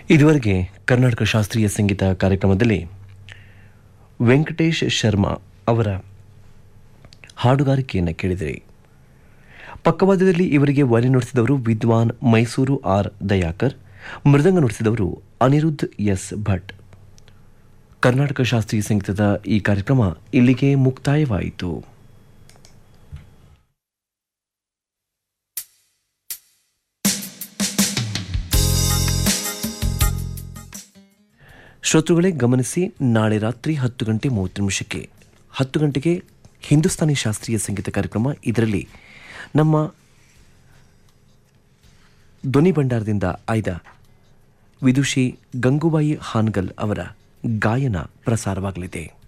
ಇದುವರೆಗೆ ಕರ್ನಾಟಕ ಶಾಸ್ತ್ರೀಯ ಸಂಗೀತ ಕಾರ್ಯಕ್ರಮದಲ್ಲಿ ವೆಂಕಟೇಶ್ ಶರ್ಮಾ ಅವರ ಹಾಡುಗಾರಿಕೆಯನ್ನು ಕೇಳಿದಿರಿ ಪಕ್ಕವಾದ್ಯದಲ್ಲಿ ಇವರಿಗೆ ವಯಲಿನ್ ನುಡಿಸಿದವರು ವಿದ್ವಾನ್ ಮೈಸೂರು ಆರ್ ದಯಾಕರ್ ಮೃದಂಗ ನುಡಿಸಿದವರು ಅನಿರುದ್ಧ್ ಎಸ್ ಭಟ್ ಕರ್ನಾಟಕ ಶಾಸ್ತ್ರೀಯ ಸಂಗೀತದ ಈ ಕಾರ್ಯಕ್ರಮ ಇಲ್ಲಿಗೆ ಮುಕ್ತಾಯವಾಯಿತು ಶ್ರೋತೃಗಳೇ ಗಮನಿಸಿ ನಾಳೆ ರಾತ್ರಿ ಹತ್ತು ಗಂಟೆ ಮೂವತ್ತು ನಿಮಿಷಕ್ಕೆ ಹತ್ತು ಗಂಟೆಗೆ ಹಿಂದೂಸ್ತಾನಿ ಶಾಸ್ತ್ರೀಯ ಸಂಗೀತ ಕಾರ್ಯಕ್ರಮ ಇದರಲ್ಲಿ ನಮ್ಮ ಧ್ವನಿ ಭಂಡಾರದಿಂದ ಆಯ್ದ ವಿದುಷಿ ಗಂಗೂಬಾಯಿ ಹಾನ್ಗಲ್ ಅವರ ಗಾಯನ ಪ್ರಸಾರವಾಗಲಿದೆ